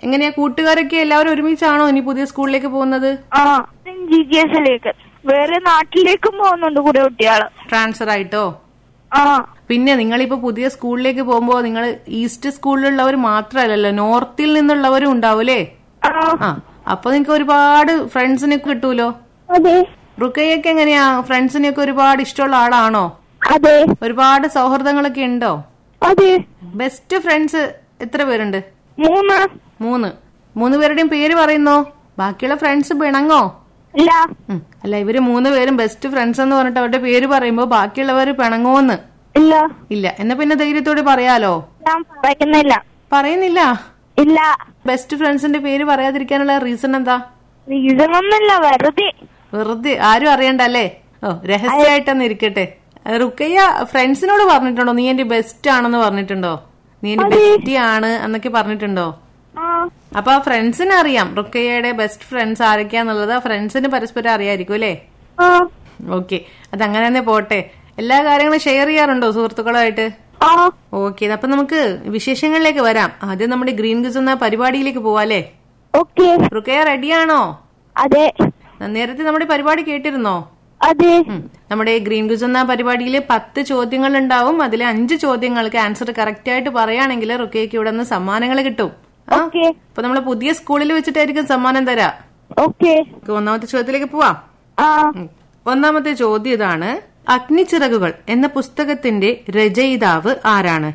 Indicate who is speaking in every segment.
Speaker 1: എങ്ങനെയാ കൂട്ടുകാരൊക്കെ എല്ലാവരും ഒരുമിച്ചാണോ ഇനി പുതിയ സ്കൂളിലേക്ക് പോകുന്നത്
Speaker 2: ആ ജി ജി എസിലേക്ക് വേറെ നാട്ടിലേക്കും പോകുന്നുണ്ട് കുറെ കുട്ടികള്
Speaker 1: ട്രാൻസ്ഫർ ആയിട്ടോ
Speaker 2: ആ
Speaker 1: പിന്നെ നിങ്ങളിപ്പോ പുതിയ സ്കൂളിലേക്ക് പോകുമ്പോ നിങ്ങൾ ഈസ്റ്റ് സ്കൂളിലുള്ളവർ മാത്രമല്ലല്ലോ നോർത്തിൽ നിന്നുള്ളവരും ഉണ്ടാവൂലേ
Speaker 2: ആ
Speaker 1: ആ അപ്പൊ നിങ്ങക്ക് ഒരുപാട് ഫ്രണ്ട്സിനൊക്കെ കിട്ടൂലോ
Speaker 2: അതെ
Speaker 1: റുക്കയ്യൊക്കെ എങ്ങനെയാ ഫ്രണ്ട്സിനെയൊക്കെ ഒരുപാട് ഇഷ്ടമുള്ള ആളാണോ
Speaker 2: അതെ
Speaker 1: ഒരുപാട് സൗഹൃദങ്ങളൊക്കെ ഉണ്ടോ
Speaker 2: അതെ
Speaker 1: ബെസ്റ്റ് ഫ്രണ്ട്സ് എത്ര പേരുണ്ട്
Speaker 2: മൂന്ന്
Speaker 1: മൂന്ന് മൂന്ന് പേരുടെയും പേര് പറയുന്നോ ബാക്കിയുള്ള ഫ്രണ്ട്സ് പിണങ്ങോ
Speaker 2: ഇല്ല
Speaker 1: ഉം. അല്ല ഇവര് മൂന്ന് പേരും ബെസ്റ്റ് ഫ്രണ്ട്സ് എന്ന് പറഞ്ഞിട്ട് അവരുടെ പേര് പറയുമ്പോ ബാക്കിയുള്ളവർ പിണങ്ങുമെന്ന്
Speaker 2: ഇല്ല
Speaker 1: ഇല്ല എന്നാ പിന്നെ ധൈര്യത്തോടെ പറയാലോ
Speaker 2: ഞാൻ പറയുന്നില്ല
Speaker 1: പറയുന്നില്ല
Speaker 2: ഇല്ല
Speaker 1: ബെസ്റ്റ് ഫ്രണ്ട്സിന്റെ പേര് പറയാതിരിക്കാനുള്ള റീസൺ എന്താ
Speaker 2: റീസൺ ഒന്നുമില്ല വെറുതെ
Speaker 1: വെറുതെ ആരും അറിയണ്ടല്ലേ ഓ രഹസ്യമായിട്ടൊന്ന് ഇരിക്കട്ടെ റുക്കയ്യ ഫ്രണ്ട്സിനോട് പറഞ്ഞിട്ടുണ്ടോ നീ എന്റെ ബെസ്റ്റ് ആണെന്ന് പറഞ്ഞിട്ടുണ്ടോ നീ എന്റെ ബെസ്റ്റി ആണ് എന്നൊക്കെ പറഞ്ഞിട്ടുണ്ടോ
Speaker 2: ആ
Speaker 1: അപ്പൊ ആ ഫ്രണ്ട്സിന് അറിയാം റുക്കയ്യയുടെ ബെസ്റ്റ് ഫ്രണ്ട്സ് ആരൊക്കെയാന്നുള്ളത് ആ ഫ്രണ്ട്സിന് പരസ്പരം അറിയായിരിക്കും അല്ലേ
Speaker 2: ആ
Speaker 1: ഓക്കെ അതങ്ങനെ തന്നെ പോട്ടെ എല്ലാ കാര്യങ്ങളും ഷെയർ ചെയ്യാറുണ്ടോ സുഹൃത്തുക്കളുമായിട്ട്
Speaker 2: ആ
Speaker 1: ഓക്കെ അപ്പൊ നമുക്ക് വിശേഷങ്ങളിലേക്ക് വരാം ആദ്യം നമ്മുടെ ഗ്രീൻ ഗിസ് എന്ന പരിപാടിയിലേക്ക് പോവാല്ലേ
Speaker 2: ഓക്കെ
Speaker 1: റുക്കയ്യ റെഡിയാണോ
Speaker 2: അതെ
Speaker 1: നേരത്തെ നമ്മുടെ പരിപാടി കേട്ടിരുന്നോ
Speaker 2: അതെ
Speaker 1: ഉം. നമ്മുടെ ഗ്രീൻ ഗുസ് എന്ന പരിപാടിയിൽ പത്ത് ചോദ്യങ്ങൾ ഉണ്ടാവും അതിലെ അഞ്ച് ചോദ്യങ്ങൾക്ക് ആൻസർ കറക്റ്റ് ആയിട്ട് പറയുകയാണെങ്കിൽ റുക്കയ്ക്ക് ഇവിടെ നിന്ന് സമ്മാനങ്ങൾ കിട്ടും ആ
Speaker 2: ഓക്കെ
Speaker 1: അപ്പൊ നമ്മള് പുതിയ സ്കൂളിൽ വെച്ചിട്ടായിരിക്കും സമ്മാനം തരാ
Speaker 2: ഓക്കെ
Speaker 1: നമുക്ക് ഒന്നാമത്തെ ചോദ്യത്തിലേക്ക് പോവാം
Speaker 2: ആ
Speaker 1: ഉം. ഒന്നാമത്തെ ചോദ്യം ഇതാണ് അഗ്നിച്ചിറകുകൾ എന്ന പുസ്തകത്തിന്റെ രചയിതാവ് ആരാണ്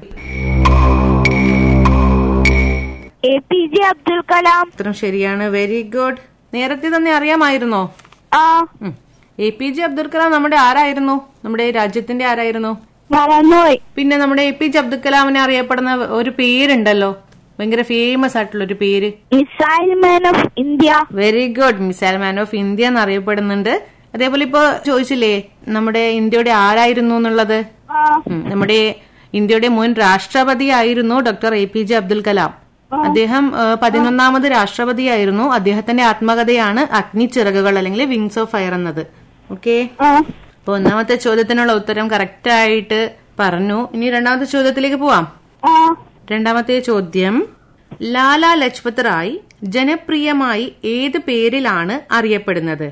Speaker 2: A P J Abdul Kalam
Speaker 1: ഉത്തരം ശരിയാണ് വെരി ഗുഡ് നേരത്തെ തന്നെ അറിയാമായിരുന്നോ
Speaker 2: ആ
Speaker 1: A P J Abdul Kalam നമ്മുടെ ആരായിരുന്നു നമ്മുടെ രാജ്യത്തിന്റെ ആരായിരുന്നു
Speaker 2: മറന്നുപോയി
Speaker 1: പിന്നെ നമ്മുടെ എ പി ജെ അബ്ദുൽ കലാമിനെ അറിയപ്പെടുന്ന ഒരു പേരുണ്ടല്ലോ ഭയങ്കര ഫേമസ് ആയിട്ടുള്ള ഒരു പേര്
Speaker 2: missile man of India
Speaker 1: very good missile man of India എന്ന് അറിയപ്പെടുന്നുണ്ട് അതേപോലെ ഇപ്പൊ ചോദിച്ചില്ലേ നമ്മുടെ ഇന്ത്യയുടെ ആരായിരുന്നു എന്നുള്ളത്
Speaker 2: ആ
Speaker 1: ഉം, നമ്മുടെ ഇന്ത്യയുടെ മുൻ രാഷ്ട്രപതി ആയിരുന്നു doctor A P J Abdul Kalam അദ്ദേഹം ആ, പതിനൊന്നാമത് രാഷ്ട്രപതിയായിരുന്നു അദ്ദേഹത്തിന്റെ ആത്മകഥയാണ് അഗ്നിച്ചിറകുകൾ അല്ലെങ്കിൽ വിങ്സ് ഓഫ് ഫയർ എന്നത് ഓക്കെ
Speaker 2: ആ
Speaker 1: അപ്പൊ ഒന്നാമത്തെ ചോദ്യത്തിനുള്ള ഉത്തരം കറക്റ്റ് ആയിട്ട് പറഞ്ഞു ഇനി രണ്ടാമത്തെ ചോദ്യത്തിലേക്ക് പോവാം
Speaker 2: ആ
Speaker 1: രണ്ടാമത്തെ ചോദ്യം ലാല ലജ്പത് റായ് ജനപ്രിയമായി ഏത് പേരിലാണ് അറിയപ്പെടുന്നത്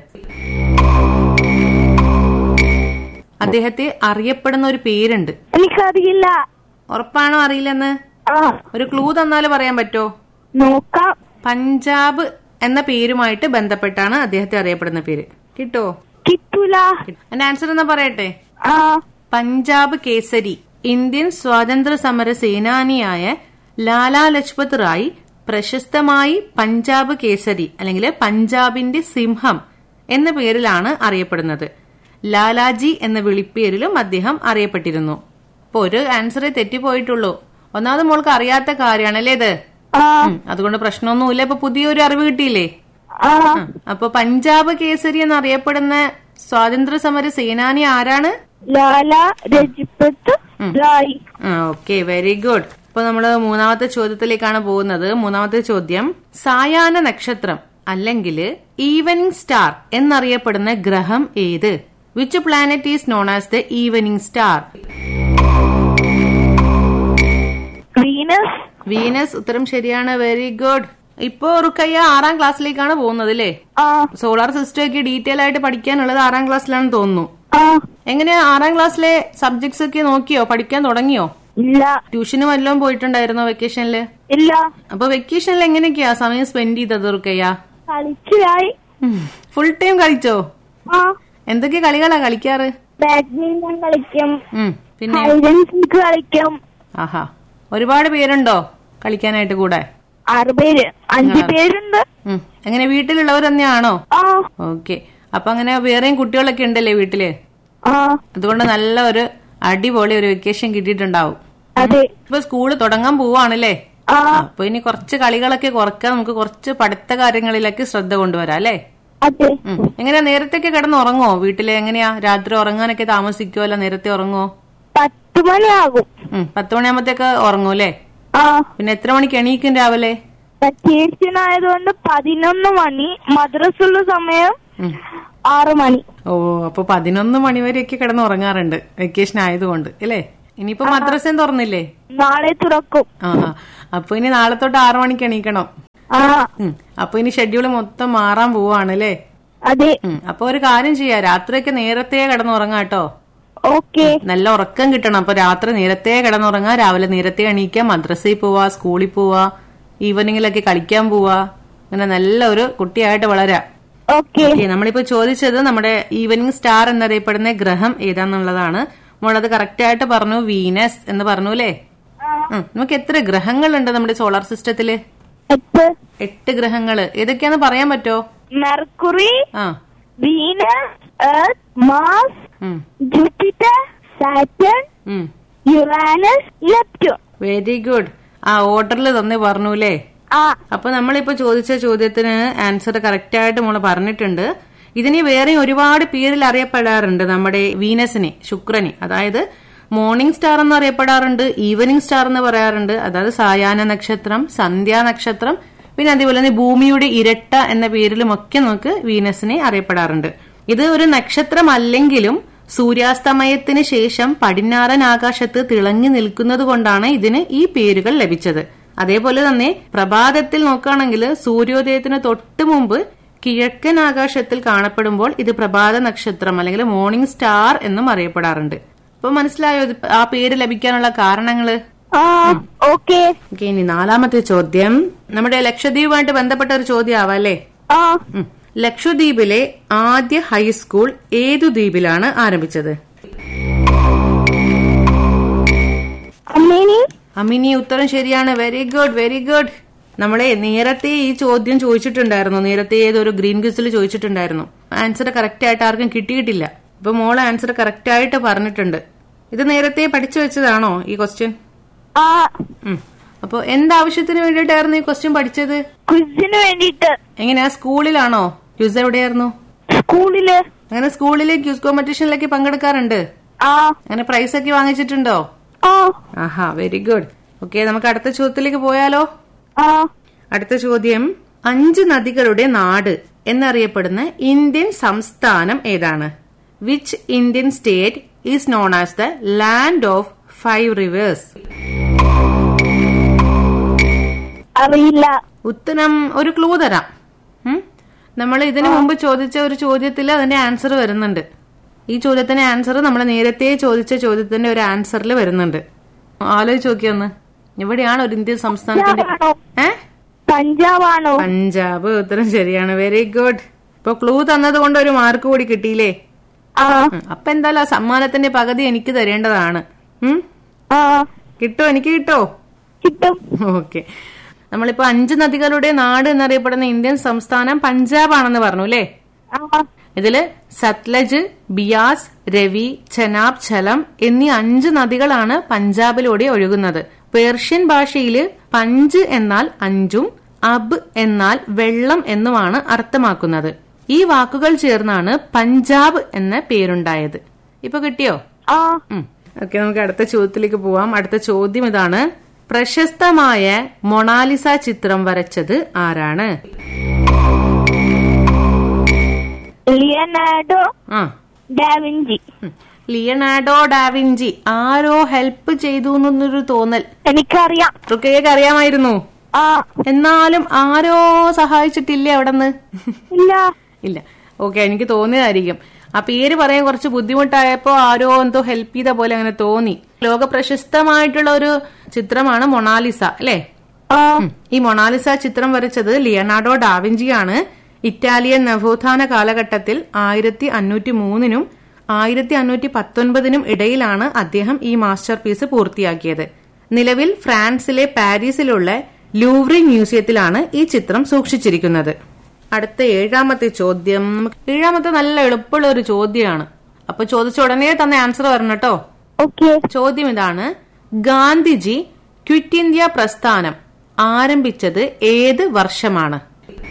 Speaker 1: അദ്ദേഹത്തെ അറിയപ്പെടുന്ന ഒരു പേരുണ്ട്
Speaker 2: എനിക്കറിയില്ല
Speaker 1: ഉറപ്പാണോ അറിയില്ലെന്ന്
Speaker 2: ആ
Speaker 1: ഒരു ക്ലൂ തന്നാല് പറയാൻ പറ്റോ
Speaker 2: നോക്കാം
Speaker 1: പഞ്ചാബ് എന്ന പേരുമായിട്ട് ബന്ധപ്പെട്ടാണ് അദ്ദേഹത്തെ അറിയപ്പെടുന്ന പേര് കിട്ടോ
Speaker 2: കിട്ടൂല
Speaker 1: എന്റെ ആൻസർ എന്നാ പറയട്ടെ
Speaker 2: ആ
Speaker 1: പഞ്ചാബ് കേസരി ഇന്ത്യൻ സ്വാതന്ത്ര്യ സമര സേനാനിയായ ലാലാ ലജ്പത് റായ് പ്രശസ്തമായി പഞ്ചാബ് കേസരി അല്ലെങ്കിൽ പഞ്ചാബിന്റെ സിംഹം എന്ന പേരിലാണ് അറിയപ്പെടുന്നത് ലാലാജി എന്ന വിളിപ്പേരിലും അദ്ദേഹം അറിയപ്പെട്ടിരുന്നു ഇപ്പൊ ഒരു ആൻസറേ തെറ്റിപ്പോയിട്ടുള്ളൂ ഒന്നാമത് മോൾക്ക് അറിയാത്ത കാര്യമാണല്ലേ ഇത്
Speaker 2: ആ
Speaker 1: ഉം, അതുകൊണ്ട് പ്രശ്നമൊന്നുമില്ല ഇപ്പൊ പുതിയൊരു അറിവ് കിട്ടിയില്ലേ
Speaker 2: ആ
Speaker 1: ആ, അപ്പൊ പഞ്ചാബ് കേസരി എന്നറിയപ്പെടുന്ന സ്വാതന്ത്ര്യ സമര സേനാനി ആരാണ്
Speaker 2: ലാല രജപത് റായ്
Speaker 1: ആ ഓക്കെ വെരി ഗുഡ് ഇപ്പൊ നമ്മള് മൂന്നാമത്തെ ചോദ്യത്തിലേക്കാണ് പോകുന്നത് മൂന്നാമത്തെ ചോദ്യം സായാഹ്ന നക്ഷത്രം അല്ലെങ്കിൽ ഈവനിങ് സ്റ്റാർ എന്നറിയപ്പെടുന്ന ഗ്രഹം ഏത് which planet is known as the evening star
Speaker 2: Venus
Speaker 1: Venus ഉത്തരം ശരിയാണ് വെരി ഗുഡ് ഇപ്പോ റുക്കയ്യ ആറാം ക്ലാസ്സിലേക്കാണ് പോകുന്നത് അല്ലേ
Speaker 2: ആ
Speaker 1: സോളാർ സിസ്റ്റം ഒക്കെ ഡീറ്റെയിൽ ആയിട്ട് പഠിക്കാനുള്ളത് ആറാം ക്ലാസ്സിലാണെന്ന് തോന്നുന്നു
Speaker 2: ആ
Speaker 1: എങ്ങനെയാ ആറാം ക്ലാസ്സിലെ സബ്ജക്ട്സ് ഒക്കെ നോക്കിയോ പഠിക്കാൻ തുടങ്ങിയോ
Speaker 2: ഇല്ല
Speaker 1: ട്യൂഷന് വല്ലതും പോയിട്ടുണ്ടായിരുന്നോ വെക്കേഷനില്
Speaker 2: ഇല്ല
Speaker 1: അപ്പൊ വെക്കേഷനിൽ എങ്ങനെയൊക്കെയാ സമയം സ്പെൻഡ് ചെയ്തത് റുക്കയ്യ
Speaker 2: കളിച്ചിലായി
Speaker 1: ഫുൾ ടൈം കളിച്ചോ
Speaker 2: ആ
Speaker 1: എന്തൊക്കെ കളികളാ കളിക്കാറ്
Speaker 2: ബാഡ്മിന്റൺ കളിക്കും
Speaker 1: ഉം, പിന്നെ
Speaker 2: ഹൈഡ് ആൻഡ് സീക്ക് കളിക്കും
Speaker 1: ആഹാ ഒരുപാട് പേരുണ്ടോ കളിക്കാനായിട്ട് കൂടെ
Speaker 2: ആറ് പേര് അഞ്ച് പേരുണ്ട്
Speaker 1: ഉം, എങ്ങനെ വീട്ടിലുള്ളവർ തന്നെയാണോ
Speaker 2: ആ
Speaker 1: ഓക്കെ അപ്പൊ അങ്ങനെ വേറെയും കുട്ടികളൊക്കെ ഉണ്ടല്ലേ വീട്ടില്
Speaker 2: ആ
Speaker 1: അതുകൊണ്ട് നല്ല ഒരു അടിപൊളി ഒരു വെക്കേഷൻ കിട്ടിയിട്ടുണ്ടാവും
Speaker 2: അതെ
Speaker 1: ഇപ്പൊ സ്കൂള് തുടങ്ങാൻ പോവാണല്ലേ
Speaker 2: ആ
Speaker 1: അപ്പൊ ഇനി കുറച്ച് കളികളൊക്കെ കുറക്കാൻ നമുക്ക് കുറച്ച് പഠിത്ത കാര്യങ്ങളിലേക്ക് ശ്രദ്ധ കൊണ്ടുവരാം അല്ലേ
Speaker 2: അതെ
Speaker 1: ഉം. എങ്ങനെയാ നേരത്തെയൊക്കെ കിടന്ന് ഉറങ്ങോ വീട്ടില് എങ്ങനെയാ രാത്രി ഉറങ്ങാനൊക്കെ താമസിക്കുമോ അല്ല നേരത്തെ ഉറങ്ങോ
Speaker 2: പത്ത് മണിയാകും
Speaker 1: ഉം പത്ത് മണിയാകുമ്പത്തേക്ക് ഉറങ്ങും അല്ലേ
Speaker 2: ആ
Speaker 1: പിന്നെ എത്ര മണിക്ക് എണീക്കും രാവിലെ
Speaker 2: വെക്കേഷൻ ആയതുകൊണ്ട് പതിനൊന്ന് മണി മദ്രസുള്ള സമയം
Speaker 1: ഉം.
Speaker 2: ആറ് മണി
Speaker 1: ഓ അപ്പൊ പതിനൊന്ന് മണി വരെയൊക്കെ കിടന്ന് ഉറങ്ങാറുണ്ട് വെക്കേഷൻ ആയതുകൊണ്ട് അല്ലേ ഇനിയിപ്പോ മദ്രസയും തുറന്നില്ലേ
Speaker 2: നാളെ തുറക്കും
Speaker 1: ആ ആ. അപ്പൊ ഇനി നാളെ തൊട്ട് ആറു മണിക്ക് എണീക്കണം
Speaker 2: ആ
Speaker 1: ഉം. അപ്പൊ ഇനി ഷെഡ്യൂൾ മൊത്തം മാറാൻ പോവാണ് അല്ലേ
Speaker 2: അതെ
Speaker 1: ഉം. അപ്പൊ ഒരു കാര്യം ചെയ്യാം രാത്രിയൊക്കെ നേരത്തെ കിടന്നുറങ്ങാം കേട്ടോ
Speaker 2: ഓക്കെ
Speaker 1: നല്ല ഉറക്കം കിട്ടണം അപ്പൊ രാത്രി നേരത്തെ കിടന്നുറങ്ങാം രാവിലെ നേരത്തെ എണീക്കാം മദ്രസയിൽ പോവാ സ്കൂളിൽ പോവാ ഈവനിങ്ങിലൊക്കെ കളിക്കാൻ പോവാ അങ്ങനെ നല്ല ഒരു കുട്ടിയായിട്ട് വളരാം
Speaker 2: ഓക്കെ
Speaker 1: ഓക്കെ നമ്മളിപ്പോ ചോദിച്ചത് നമ്മുടെ ഈവനിങ് സ്റ്റാർ എന്നറിയപ്പെടുന്ന ഗ്രഹം ഏതാന്നുള്ളതാണ് മോളത് കറക്റ്റ് ആയിട്ട് പറഞ്ഞു വീനസ് എന്ന് പറഞ്ഞു അല്ലേ ഉം. നമുക്ക് എത്ര ഗ്രഹങ്ങളുണ്ട് നമ്മുടെ സോളാർ സിസ്റ്റത്തില്
Speaker 2: എട്ട്
Speaker 1: എട്ട് ഗ്രഹങ്ങള് ഏതൊക്കെയാന്ന് പറയാൻ പറ്റോ
Speaker 2: മെർക്കുറി
Speaker 1: ആ
Speaker 2: വീനസ് എർത്ത് മാസ്
Speaker 1: ഉം
Speaker 2: ജൂപ്പിറ്റർ സാറ്റൺ
Speaker 1: ഉം
Speaker 2: യുറാനസ് നെപ്റ്റ്യൂൺ
Speaker 1: വെരി ഗുഡ് ആ ഓർഡറിൽ തന്നെ പറഞ്ഞു അല്ലേ
Speaker 2: ആ
Speaker 1: അപ്പൊ നമ്മളിപ്പോ ചോദിച്ച ചോദ്യത്തിന് ആൻസർ കറക്റ്റ് ആയിട്ട് മോള് പറഞ്ഞിട്ടുണ്ട് ഇതിന് വേറെ ഒരുപാട് പേരിൽ അറിയപ്പെടാറുണ്ട് നമ്മുടെ വീനസിനെ ശുക്രനെ അതായത് മോർണിംഗ് സ്റ്റാർ എന്ന് അറിയപ്പെടാറുണ്ട് ഈവനിങ് സ്റ്റാർ എന്ന് പറയാറുണ്ട് അതായത് സായാഹ്ന നക്ഷത്രം സന്ധ്യാ നക്ഷത്രം പിന്നെ അതേപോലെ തന്നെ ഭൂമിയുടെ ഇരട്ട എന്ന പേരിലും ഒക്കെ നമുക്ക് വീനസിനെ അറിയപ്പെടാറുണ്ട് ഇത് ഒരു നക്ഷത്രം അല്ലെങ്കിലും സൂര്യാസ്തമയത്തിന് ശേഷം പടിഞ്ഞാറൻ ആകാശത്ത് തിളങ്ങി നിൽക്കുന്നത് കൊണ്ടാണ് ഇതിന് ഈ പേരുകൾ ലഭിച്ചത് അതേപോലെ തന്നെ പ്രഭാതത്തിൽ നോക്കുകയാണെങ്കിൽ സൂര്യോദയത്തിന് തൊട്ട് മുമ്പ് കിഴക്കൻ ആകാശത്തിൽ കാണപ്പെടുമ്പോൾ ഇത് പ്രഭാത നക്ഷത്രം അല്ലെങ്കിൽ മോർണിംഗ് സ്റ്റാർ എന്നും അറിയപ്പെടാറുണ്ട് അപ്പൊ മനസ്സിലായോ ഇത് ആ പേര് ലഭിക്കാനുള്ള കാരണങ്ങള്
Speaker 2: ആ ഓക്കെ
Speaker 1: ഓക്കെ ഇനി നാലാമത്തെ ചോദ്യം നമ്മുടെ ലക്ഷദ്വീപുമായിട്ട് ബന്ധപ്പെട്ട ഒരു ചോദ്യം ആവാം അല്ലേ
Speaker 2: ആ
Speaker 1: ഉം. ലക്ഷദ്വീപിലെ ആദ്യ ഹൈസ്കൂൾ ഏതു ദ്വീപിലാണ് ആരംഭിച്ചത്
Speaker 2: അമ്മേനി
Speaker 1: അമിനി ഉത്തരം ശരിയാണ് വെരി ഗുഡ് വെരി ഗുഡ് നമ്മളെ നേരത്തെ ഈ ചോദ്യം ചോദിച്ചിട്ടുണ്ടായിരുന്നു നേരത്തെ ഏതൊരു ഗ്രീൻ ക്വിസിൽ ചോദിച്ചിട്ടുണ്ടായിരുന്നു ആൻസർ കറക്റ്റ് ആയിട്ട് ആർക്കും കിട്ടിയിട്ടില്ല ഇപ്പൊ മോള് ആൻസർ കറക്റ്റ് ആയിട്ട് പറഞ്ഞിട്ടുണ്ട് ഇത് നേരത്തെ പഠിച്ചു വെച്ചതാണോ ഈ ക്വസ്റ്റ്യൻ
Speaker 2: ആ
Speaker 1: അപ്പൊ എന്താവശ്യത്തിന് വേണ്ടിയിട്ടായിരുന്നു ഈ ക്വസ്റ്റ്യൻ പഠിച്ചത്
Speaker 2: ക്വിസിന് വേണ്ടിട്ട്
Speaker 1: എങ്ങനെയാ സ്കൂളിലാണോ ക്യൂസ് എവിടെയായിരുന്നു
Speaker 2: സ്കൂളില്
Speaker 1: അങ്ങനെ സ്കൂളിലെ ക്യൂസ് കോമ്പറ്റീഷനിലൊക്കെ പങ്കെടുക്കാറുണ്ട്
Speaker 2: ആ
Speaker 1: അങ്ങനെ പ്രൈസ് ഒക്കെ വാങ്ങിച്ചിട്ടുണ്ടോ
Speaker 2: ആ
Speaker 1: ആഹാ വെരി ഗുഡ് ഓക്കെ നമുക്ക് അടുത്ത ചോദ്യത്തിലേക്ക് പോയാലോ
Speaker 2: ആ
Speaker 1: അടുത്ത ചോദ്യം അഞ്ച് നദികളുടെ നാട് എന്നറിയപ്പെടുന്ന ഇന്ത്യൻ സംസ്ഥാനം ഏതാണ് which Indian state is known as the land of five rivers
Speaker 2: അറിയില്ല
Speaker 1: ഉത്തരം ഒരു ക്ലൂ തരാം നമ്മൾ ഇതിനു മുമ്പ് ചോദിച്ച ഒരു ചോദ്യത്തിൽ അതിന്റെ ആൻസർ വരുന്നുണ്ട് ഈ ചോദ്യത്തിന്റെ ആൻസർ നമ്മൾ നേരത്തെ ചോദിച്ച ചോദ്യത്തിന്റെ ഒരു ആൻസറിൽ വരുന്നുണ്ട് ആലോചിച്ച് നോക്കിയൊന്ന് എവിടെയാണ് ഒരു ഇന്ത്യൻ സംസ്ഥാനത്തിന്റെ
Speaker 2: പഞ്ചാബാണോ
Speaker 1: ഏ
Speaker 2: പഞ്ചാബാണോ
Speaker 1: പഞ്ചാബ് ഉത്തരം ശരിയാണ് വെരി ഗുഡ് ഇപ്പൊ ക്ലൂ തന്നത് കൊണ്ട് ഒരു മാർക്ക് കൂടി കിട്ടിയില്ലേ
Speaker 2: ആ
Speaker 1: ഉം, അപ്പൊ എന്തായാലും ആ സമ്മാനത്തിന്റെ പകുതി എനിക്ക് തരേണ്ടതാണ് ഉം
Speaker 2: ആ
Speaker 1: കിട്ടോ എനിക്ക് കിട്ടോ
Speaker 2: കിട്ടും
Speaker 1: ഓക്കെ നമ്മളിപ്പോ അഞ്ച് നദികളുടെ നാട് എന്നറിയപ്പെടുന്ന ഇന്ത്യൻ സംസ്ഥാനം പഞ്ചാബ് ആണെന്ന് പറഞ്ഞു അല്ലേ
Speaker 2: ആ
Speaker 1: ഇതില് സത്ലജ് ബിയാസ് രവി ചെനാബ് ഝലം എന്നീ അഞ്ച് നദികളാണ് പഞ്ചാബിലൂടെ ഒഴുകുന്നത് പേർഷ്യൻ ഭാഷയില് പഞ്ച് എന്നാൽ അഞ്ചും അബ് എന്നാൽ വെള്ളം എന്നുമാണ് അർത്ഥമാക്കുന്നത് ഈ വാക്കുകൾ ചേർന്നാണ് പഞ്ചാബ് എന്ന പേരുണ്ടായത് ഇപ്പൊ കിട്ടിയോ
Speaker 2: ആ
Speaker 1: ഓക്കെ നമുക്ക് അടുത്ത ചോദ്യത്തിലേക്ക് പോവാം അടുത്ത ചോദ്യം ഇതാണ് പ്രശസ്തമായ മൊണാലിസ ചിത്രം വരച്ചത് ആരാണ്
Speaker 2: ലിയനാർഡോ
Speaker 1: ആ
Speaker 2: ഡാവിഞ്ചി
Speaker 1: ഉം. ലിയനാർഡോ ഡാവിഞ്ചി ആരോ ഹെൽപ്പ് ചെയ്തു എന്നൊരു തോന്നൽ
Speaker 2: എനിക്കറിയാം
Speaker 1: റുക്കയ്ക്ക് അറിയാമായിരുന്നു
Speaker 2: ആ
Speaker 1: എന്നാലും ആരോ സഹായിച്ചിട്ടില്ലേ അവിടെന്ന്
Speaker 2: ഇല്ല
Speaker 1: ഇല്ല ഓക്കെ എനിക്ക് തോന്നിയതായിരിക്കും ആ പേര് പറയാൻ കുറച്ച് ബുദ്ധിമുട്ടായപ്പോ ആരോ എന്തോ ഹെൽപ്പ് ചെയ്ത പോലെ അങ്ങനെ തോന്നി ലോക പ്രശസ്തമായിട്ടുള്ള ഒരു ചിത്രമാണ് മൊണാലിസ അല്ലേ
Speaker 2: ആ
Speaker 1: ഉം. ഈ മൊണാലിസ ചിത്രം വരച്ചത് ലിയനാർഡോ ഡാവിഞ്ചിയാണ് ഇറ്റാലിയൻ നവോത്ഥാന കാലഘട്ടത്തിൽ ആയിരത്തി അഞ്ഞൂറ്റി മൂന്നിനും ആയിരത്തി അഞ്ഞൂറ്റി പത്തൊൻപതിനും ഇടയിലാണ് അദ്ദേഹം ഈ മാസ്റ്റർ പീസ് പൂർത്തിയാക്കിയത് നിലവിൽ ഫ്രാൻസിലെ പാരീസിലുള്ള ലൂവ്രി മ്യൂസിയത്തിലാണ് ഈ ചിത്രം സൂക്ഷിച്ചിരിക്കുന്നത് അടുത്ത ഏഴാമത്തെ ചോദ്യം നമുക്ക് ഏഴാമത്തെ നല്ല എളുപ്പമുള്ള ഒരു ചോദ്യമാണ് അപ്പൊ ചോദിച്ച ഉടനെ തന്നെ ആൻസർ വരണം കേട്ടോ
Speaker 2: ഓക്കെ
Speaker 1: ചോദ്യം ഇതാണ് ഗാന്ധിജി ക്വിറ്റ് ഇന്ത്യ പ്രസ്ഥാനം ആരംഭിച്ചത് ഏത് വർഷമാണ്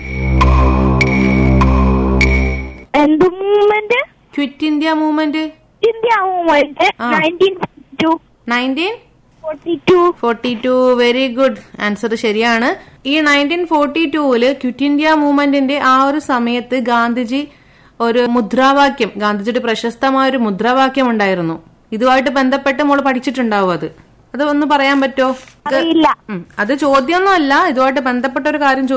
Speaker 2: എന്ത് movement
Speaker 1: quit India movement
Speaker 2: India movement
Speaker 1: ആ.
Speaker 2: Nineteen two
Speaker 1: nineteen
Speaker 2: forty two
Speaker 1: forty two very good answer ശരിയാണ് ഈ നയൻറ്റീൻ ഫോർട്ടി ടൂവില് ക്വിറ്റ് ഇന്ത്യ മൂവ്മെന്റിന്റെ ആ ഒരു സമയത്ത് ഗാന്ധിജി ഒരു മുദ്രാവാക്യം ഗാന്ധിജിയുടെ പ്രശസ്തമായ ഒരു മുദ്രാവാക്യം ഉണ്ടായിരുന്നു ഇതുമായിട്ട് ബന്ധപ്പെട്ട് മോള് പഠിച്ചിട്ടുണ്ടാവും അത് അത് ഒന്ന് പറയാൻ പറ്റോ
Speaker 2: അറിയില്ല
Speaker 1: ഉം. അത് ചോദ്യമൊന്നും അല്ല ഇതുമായിട്ട് ബന്ധപ്പെട്ട ഒരു കാര്യം